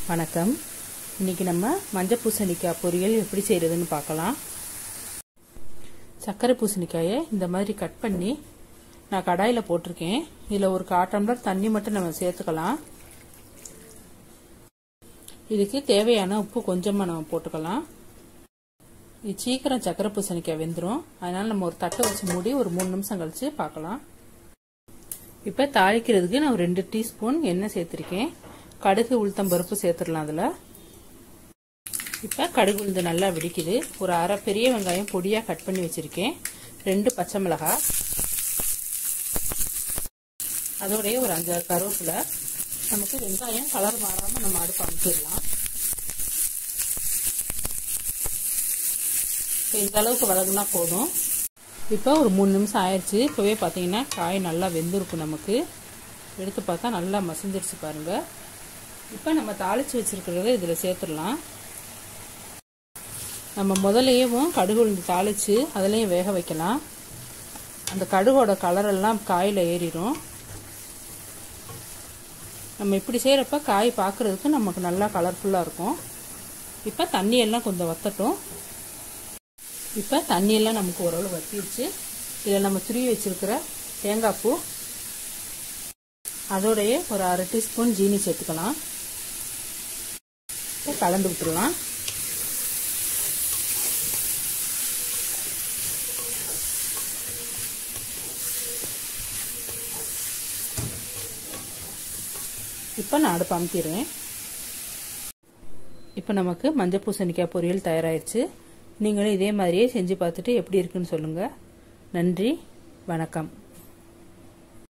வணக்கம் இன்னைக்கு நம்ம மஞ்சள் பூசணிக்காய் பொரியல் எப்படி செய்யறதுன்னு பார்க்கலாம் சர்க்கரை பூசணிக்காயை இந்த மாதிரி கட் பண்ணி நான் கடாயில் போட்டிருக்கேன் இதில் ஒரு கால் டம்ளர் தண்ணி மட்டும் நம்ம சேர்த்துக்கலாம் இதுக்கு தேவையான உப்பு கொஞ்சமாக நம்ம போட்டுக்கலாம் இது சீக்கிரம் சர்க்கரை பூசணிக்காய் வெந்துடும் அதனால நம்ம ஒரு தட்டை வச்சு மூடி ஒரு மூணு நிமிஷம் கழிச்சு பார்க்கலாம் இப்போ தாளிக்கிறதுக்கு நான் ஒரு ரெண்டு டீஸ்பூன் எண்ணெய் சேர்த்துருக்கேன் கடுகு உளுத்தம் பருப்பு சேர்த்துடலாம் அதில் இப்போ கடுகு உளுந்து நல்லா வெடிக்குது ஒரு அரை பெரிய வெங்காயம் பொடியாக கட் பண்ணி வச்சுருக்கேன் ரெண்டு பச்சை மிளகாய் அதோடைய ஒரு அஞ்சாறு கருவேப்பிலை நமக்கு வெங்காயம் கலர் மாறாமல் நம்ம அடுப்பு அமைச்சிடலாம் இப்போ இந்த அளவுக்கு வதகுனா போதும் இப்போ ஒரு மூணு நிமிஷம் ஆயிடுச்சு இப்போவே பார்த்தீங்கன்னா காய் நல்லா வெந்திருக்கும் நமக்கு எடுத்து பார்த்தா நல்லா மசிஞ்சிருச்சு பாருங்கள் இப்போ நம்ம தாளித்து வச்சுருக்கிறத இதில் சேர்த்துடலாம் நம்ம முதலையும் கடுகு உளுந்து தாளித்து அதுலேயும் வேக வைக்கலாம் அந்த கடுகோட கலரெல்லாம் காயில் ஏறிடும் நம்ம இப்படி செய்கிறப்ப காய் பார்க்குறதுக்கு நமக்கு நல்லா கலர்ஃபுல்லாக இருக்கும் இப்போ தண்ணியெல்லாம் கொஞ்சம் வத்தட்டும் இப்போ தண்ணியெல்லாம் நமக்கு ஓரளவு வத்திடுச்சு இதில் நம்ம துருவி வச்சுருக்கிற தேங்காய் பூ அதோடைய ஒரு அரை டீஸ்பூன் ஜீனி சேர்த்துக்கலாம் இப்போ கலந்து விட்டுடலாம் இப்போ நான் அடுப்பு அமுத்திடுவேன் இப்போ நமக்கு மஞ்சள் பூசணிக்காய் பொரியல் தயாராகிடுச்சு நீங்களும் இதே மாதிரியே செஞ்சு பார்த்துட்டு எப்படி இருக்குன்னு சொல்லுங்கள் நன்றி வணக்கம்